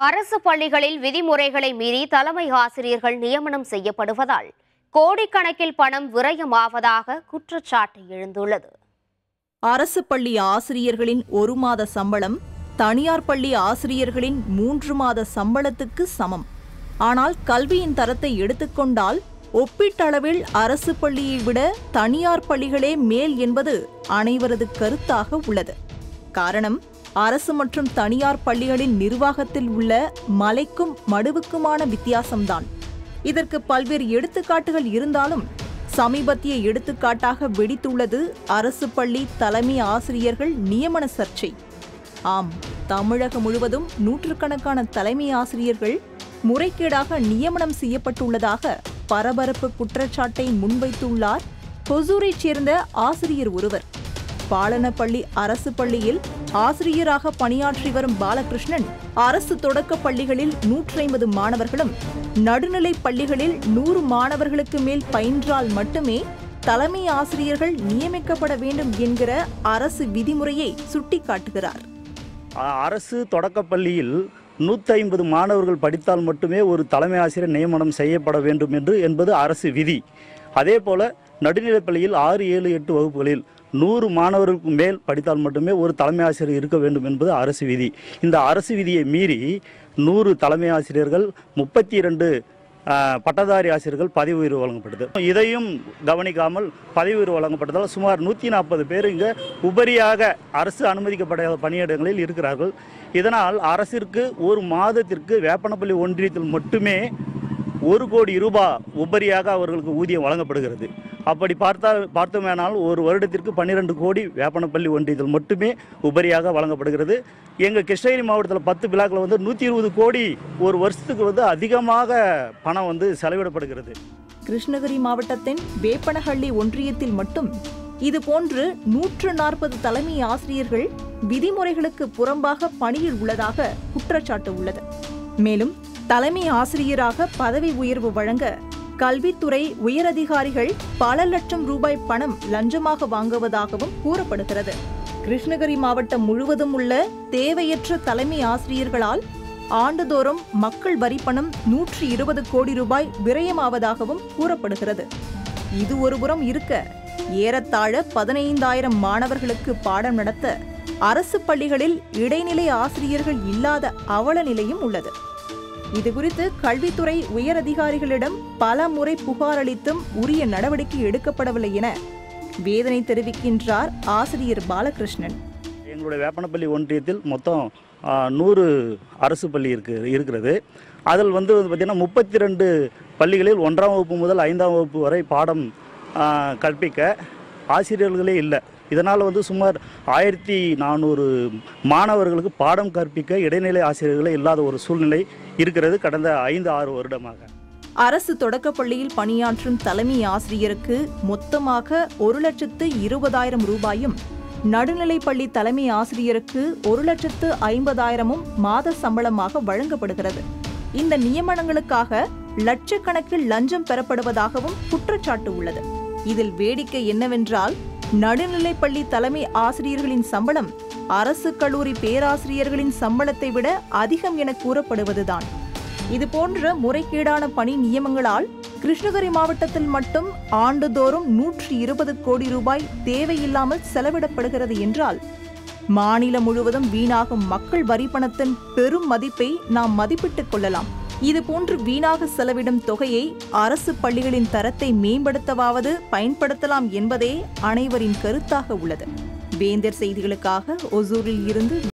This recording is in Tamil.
அரசு பள்ளிகளில் விதிமுறைகளை மீறி தலைமை ஆசிரியர்கள் நியமனம் செய்யப்படுவதால் கோடிக்கணக்கில் பணம் விரயமாவதாக குற்றச்சாட்டு எழுந்துள்ளது அரசு பள்ளி ஆசிரியர்களின் ஒரு மாத சம்பளம் தனியார் பள்ளி ஆசிரியர்களின் மூன்று மாத சம்பளத்துக்கு சமம் ஆனால் கல்வியின் தரத்தை எடுத்துக்கொண்டால் ஒப்பீட்டளவில் அரசு பள்ளியை விட தனியார் பள்ளிகளே மேல் என்பது அனைவரது கருத்தாக உள்ளது காரணம் அரசு மற்றும் தனியார் பள்ளிகளின் நிர்வாகத்தில் உள்ள மலைக்கும் மடுவுக்குமான வித்தியாசம்தான் இதற்கு பல்வேறு எடுத்துக்காட்டுகள் இருந்தாலும் சமீபத்திய எடுத்துக்காட்டாக வெடித்துள்ளது அரசு பள்ளி தலைமை ஆசிரியர்கள் நியமன சர்ச்சை ஆம் தமிழகம் முழுவதும் நூற்றுக்கணக்கான தலைமை ஆசிரியர்கள் முறைகேடாக நியமனம் செய்யப்பட்டுள்ளதாக பரபரப்பு குற்றச்சாட்டை முன்வைத்துள்ளார் ஹொசூரைச் சேர்ந்த ஆசிரியர் ஒருவர் பாலனப்பள்ளி அரசு பள்ளியில் ஆசிரியராக பணியாற்றி வரும் பாலகிருஷ்ணன் அரசு தொடக்கப் பள்ளிகளில் நூற்றி ஐம்பது மாணவர்களும் நடுநிலைப் பள்ளிகளில் நூறு மாணவர்களுக்கு மேல் பயின்றால் மட்டுமே தலைமை ஆசிரியர்கள் நியமிக்கப்பட வேண்டும் என்கிற அரசு விதிமுறையை சுட்டிக்காட்டுகிறார் அ- அரசு தொடக்கப் பள்ளியில் நூற்றி ஐம்பது மாணவர்கள் படித்தால் மட்டுமே ஒரு தலைமை ஆசிரியர் நியமனம் செய்யப்பட வேண்டும் என்று என்பது அரசு விதி அதே போல நடுநிலைப் பள்ளியில் ஆறு ஏழு எட்டு வகுப்புகளில் நூறு மாணவர்களுக்கு மேல் படித்தால் மட்டுமே ஒரு தலைமை ஆசிரியர் இருக்க வேண்டும் என்பது அரசு விதி இந்த அரசு விதியை மீறி நூறு தலைமை ஆசிரியர்கள் முப்பத்தி இரண்டு பட்டதாரி ஆசிரியர்கள் பதவி உயர்வு வழங்கப்பட்டது இதையும் கவனிக்காமல் பதவி உயர்வு வழங்கப்பட்டதால் சுமார் நூற்றி நாற்பது பேர் இங்கே உபரியாக அரசு அனுமதிக்கப்படாத பணியிடங்களில் இருக்கிறார்கள் இதனால் அரசிற்கு ஒரு மாதத்திற்கு வேப்பனப்பள்ளி ஒன்றியத்தில் மட்டுமே ஒரு கோடி ரூபாய் உபரியாக அவர்களுக்கு ஊதியம் வழங்கப்படுகிறது அப்படி பார்த்தால் பார்த்தோமேனால் ஒரு வருடத்திற்கு பன்னிரெண்டு கோடி வேப்பனப்பள்ளி ஒன்றியத்தில் மட்டுமே உபரியாக வழங்கப்படுகிறது எங்கள் கிருஷ்ணகிரி மாவட்டத்தில் பத்து விழாக்கள் வந்து நூற்றி இருபது கோடி ஒரு வருஷத்துக்கு வந்து அதிகமாக பணம் வந்து செலவிடப்படுகிறது கிருஷ்ணகிரி மாவட்டத்தின் வேப்பனஹள்ளி ஒன்றியத்தில் மட்டும் இதுபோன்று நூற்று நாற்பது தலைமை ஆசிரியர்கள் விதிமுறைகளுக்கு புறம்பாக பணியில் உள்ளதாக குற்றச்சாட்டு உள்ளது மேலும் தலைமை ஆசிரியராக பதவி உயர்வு வழங்க கல்வித்துறை உயரதிகாரிகள் பல லட்சம் ரூபாய் பணம் லஞ்சமாக வாங்குவதாகவும் கூறப்படுகிறது கிருஷ்ணகிரி மாவட்டம் முழுவதும் உள்ள தேவையற்ற தலைமை ஆசிரியர்களால் ஆண்டுதோறும் மக்கள் வரி பணம் நூற்றி இருபது கோடி ரூபாய் விரயமாவதாகவும் கூறப்படுகிறது இது ஒருபுறம் இருக்க ஏறத்தாழ பதினைந்தாயிரம் மாணவர்களுக்கு பாடம் நடத்த அரசு பள்ளிகளில் இடைநிலை ஆசிரியர்கள் இல்லாத அவல நிலையும் உள்ளது இதுகுறித்து கல்வித்துறை உயரதிகாரிகளிடம் பல முறை புகார் அளித்தும் உரிய நடவடிக்கை எடுக்கப்படவில்லை என வேதனை தெரிவிக்கின்றார் ஆசிரியர் பாலகிருஷ்ணன் எங்களுடைய வேப்பனப்பள்ளி ஒன்றியத்தில் மொத்தம் ஆ, நூறு அரசு பள்ளி இருக்கு இருக்கிறது அதில் வந்து பார்த்திங்கன்னா முப்பத்தி ரெண்டு பள்ளிகளில் ஒன்றாம் வகுப்பு முதல் ஐந்தாம் வகுப்பு வரை பாடம் ஆ, கற்பிக்க ஆசிரியர்களே இல்லை இதனால் வந்து சுமார் ஆயிரத்தி நானூறு மாணவர்களுக்கு பாடம் கற்பிக்க இடைநிலை ஆசிரியர்களே இல்லாத ஒரு சூழ்நிலை இருக்கிறது கடந்த ஐந்து ஆறு வருடமாக அரசு தொடக்கப் பள்ளியில் பணியாற்றும் தலைமை ஆசிரியருக்கு மொத்தமாக ஒரு லட்சத்து இருபதாயிரம் ரூபாயும் நடுநிலைப் பள்ளி தலைமை ஆசிரியருக்கு ஒரு லட்சத்து ஐம்பதாயிரமும் மாத சம்பளமாக வழங்கப்படுகிறது இந்த நியமனங்களுக்காக லட்சக்கணக்கில் லஞ்சம் பெறப்படுவதாகவும் குற்றச்சாட்டு உள்ளது இதில் வேடிக்கை என்னவென்றால் நடுநிலைப் பள்ளி தலைமை ஆசிரியர்களின் சம்பளம் அரசு கல்லூரி பேராசிரியர்களின் சம்பளத்தை விட அதிகம் என கூறப்படுவதுதான் இதுபோன்ற முறைகேடான பணி நியமங்களால் கிருஷ்ணகிரி மாவட்டத்தில் மட்டும் ஆண்டுதோறும் நூற்றி இருபது கோடி ரூபாய் தேவையில்லாமல் செலவிடப்படுகிறது என்றால் மாநிலம் முழுவதும் வீணாகும் மக்கள் வரி பணத்தின் பெரும் மதிப்பை நாம் மதிப்பிட்டுக் கொள்ளலாம் இதுபோன்று வீணாக செலவிடும் தொகையை அரசு பள்ளிகளின் தரத்தை மேம்படுத்தவாவது பயன்படுத்தலாம் என்பதே அனைவரின் கருத்தாக உள்ளது வேந்தர் செய்திகளுக்காக ஒசூரில் இருந்து